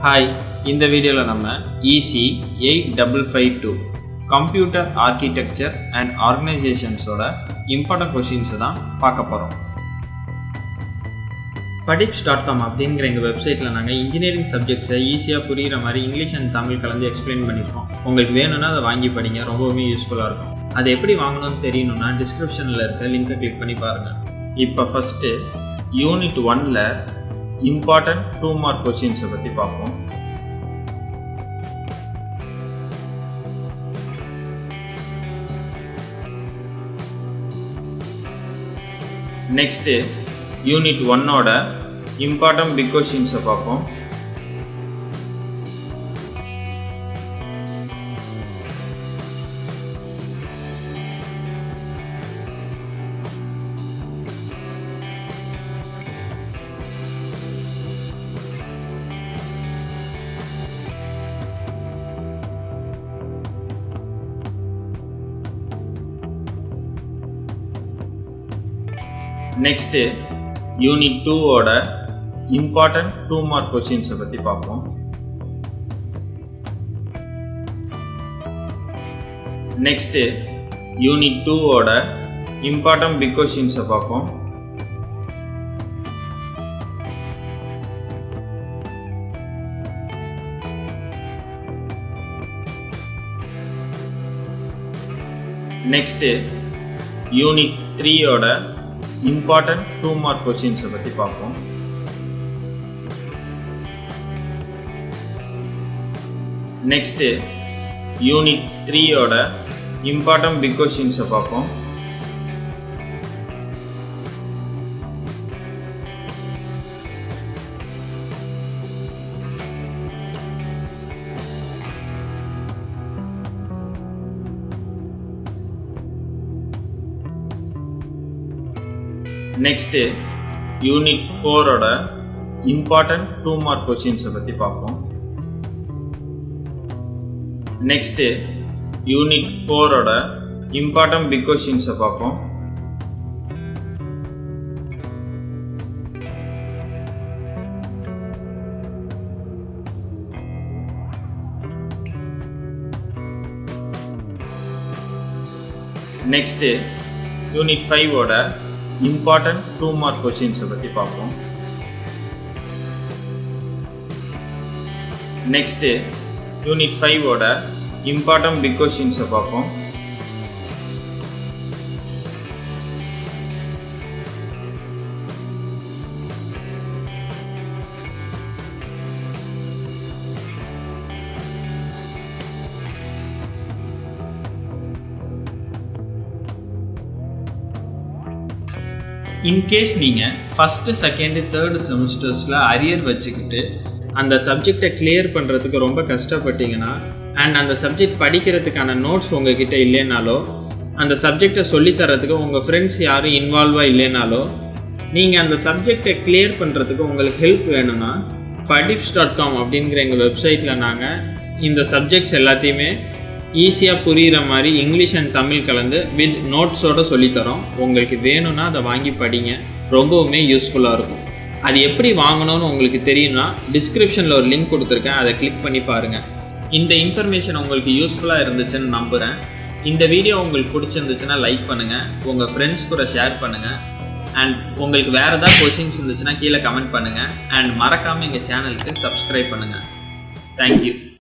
hi இந்த வீடியோவில் நம்ம EC eight double five two computer architecture and ஆர்கனைசேஷன்ஸோட இம்பார்ட்டன்ட் கொஷின்ஸை தான் பார்க்க போகிறோம் படிப்ஸ் டாட் காம் அப்படிங்கிற எங்கள் வெப்சைட்டில் நாங்கள் இன்ஜினியரிங் சப்ஜெக்ட்ஸை ஈஸியாக புரிகிற மாதிரி இங்கிலீஷ் அண்ட் தமிழ் கலந்து எக்ஸ்பிளைன் பண்ணியிருக்கோம் உங்களுக்கு வேணும்னா அதை வாங்கி படிங்க ரொம்பவுமே யூஸ்ஃபுல்லாக இருக்கும் அதை எப்படி வாங்கணும்னு தெரியணும்னா டிஸ்கிரிப்ஷனில் இருக்க லிங்கை கிளிக் பண்ணி பாருங்கள் இப்போ ஃபஸ்ட்டு யூனிட் ஒன்ல இம்பார்ட்டன்ட் டூ மார்க் கொஸ்டின்ஸை பற்றி பார்ப்போம் நெக்ஸ்ட்டு யூனிட் ஒன்னோட இம்பார்ட்டன்ட் பிக் கொஸ்டின்ஸை பார்ப்போம் நெக்ஸ்ட்டு யூனிட் டூவோட இம்பார்ட்டன்ட் டூ மார்க் கொஸ்டின்ஸை பற்றி பார்ப்போம் நெக்ஸ்ட்டு யூனிட் டூவோட இம்பார்ட்டன்ட் பிக் கொஸ்டின்ஸை பார்ப்போம் நெக்ஸ்ட்டு யூனிட் த்ரீயோட இம்பார்ட்டன்ட் டூ மார்க் கொஸ்டின்ஸை பற்றி பார்ப்போம் நெக்ஸ்ட்டு யூனிட் த்ரீயோட இம்பார்ட்டன்ட் பிக் கொஸ்டின்ஸை பார்ப்போம் நெக்ஸ்ட்டு யூனிட் ஃபோரோட இம்பார்ட்டன்ட் டூ மார்க் கொஸ்டின்ஸை பற்றி பார்ப்போம் நெக்ஸ்ட்டு யூனிட் ஃபோரோட இம்பார்ட்டன்ட் பிக் கொஸ்டின்ஸை பார்ப்போம் நெக்ஸ்ட்டு யூனிட் ஃபைவோட இம்பார்ட்டன்ட் டூ மார்க் கொஸ்டின்ஸை பற்றி பார்ப்போம் நெக்ஸ்ட்டு யூனிட் ஃபைவோட இம்பார்ட்டன்ட் பிக் கொஸ்டின்ஸை பார்ப்போம் இன்கேஸ் நீங்கள் ஃபஸ்ட்டு செகண்டு தேர்டு செமஸ்டர்ஸில் அரியர் வச்சுக்கிட்டு அந்த சப்ஜெக்டை கிளியர் பண்ணுறதுக்கு ரொம்ப கஷ்டப்பட்டீங்கன்னா அண்ட் அந்த சப்ஜெக்ட் படிக்கிறதுக்கான நோட்ஸ் உங்ககிட்ட இல்லைனாலோ அந்த சப்ஜெக்டை சொல்லித்தரத்துக்கு உங்கள் ஃப்ரெண்ட்ஸ் யாரும் இன்வால்வாக இல்லைனாலோ நீங்கள் அந்த சப்ஜெக்டை கிளியர் பண்ணுறதுக்கு உங்களுக்கு ஹெல்ப் வேணும்னா படிப்ஸ் டாட் காம் அப்படிங்கிற எங்கள் வெப்சைட்டில் நாங்கள் இந்த சப்ஜெக்ட்ஸ் எல்லாத்தையுமே ஈஸியாக புரிகிற மாதிரி இங்கிலீஷ் அண்ட் தமிழ் கலந்து வித் நோட்ஸோடு சொல்லித்தரோம் உங்களுக்கு வேணும்னா அதை வாங்கி படிங்க ரொம்பவுமே யூஸ்ஃபுல்லாக இருக்கும் அது எப்படி வாங்கணும்னு உங்களுக்கு தெரியும்னா டிஸ்கிரிப்ஷனில் ஒரு லிங்க் கொடுத்துருக்கேன் அதை கிளிக் பண்ணி பாருங்கள் இந்த இன்ஃபர்மேஷன் உங்களுக்கு யூஸ்ஃபுல்லாக இருந்துச்சுன்னு நம்புகிறேன் இந்த வீடியோ உங்களுக்கு பிடிச்சிருந்துச்சுன்னா லைக் பண்ணுங்கள் உங்கள் ஃப்ரெண்ட்ஸ் கூட ஷேர் பண்ணுங்கள் அண்ட் உங்களுக்கு வேறு ஏதாவது கொஷின்ஸ் இருந்துச்சுன்னா கீழே கமெண்ட் பண்ணுங்கள் அண்ட் மறக்காமல் எங்கள் சேனலுக்கு சப்ஸ்கிரைப் பண்ணுங்கள் தேங்க்யூ